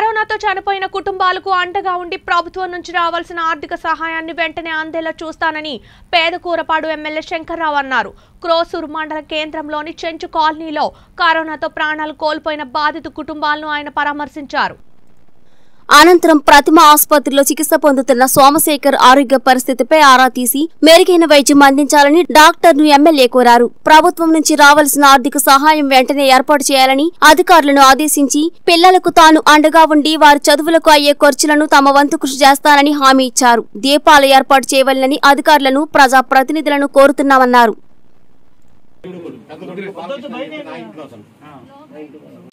కరోనాతో చనిపోయిన కుటుంబాలకు అండగా ఉండి ప్రభుత్వం నుంచి రావాల్సిన ఆర్థిక సహాయాన్ని వెంటనే అందేలా చూస్తానని పేదకూరపాడు ఎమ్మెల్యే శంకర్రావు అన్నారు క్రోసూరు మండల కేంద్రంలోని చెంచు కాలనీలో కరోనాతో ప్రాణాలు కోల్పోయిన బాధిత కుటుంబాలను ఆయన పరామర్శించారు అనంతరం ప్రతిమ ఆసుపత్రిలో చికిత్స పొందుతున్న సోమశేఖర్ ఆరోగ్య పరిస్థితిపై ఆరా తీసి మెరుగైన వైద్యం అందించాలని డాక్టర్ను ఎమ్మెల్యే కోరారు ప్రభుత్వం నుంచి రావాల్సిన ఆర్థిక సహాయం వెంటనే ఏర్పాటు చేయాలని అధికారులను ఆదేశించి పిల్లలకు తాను అండగా ఉండి వారి చదువులకు అయ్యే ఖర్చులను తమ వంతు కృషి చేస్తానని హామీ ఇచ్చారు దీపాలు ఏర్పాటు చేయవాలని అధికారులను ప్రజా ప్రతినిధులను కోరుతున్నామన్నారు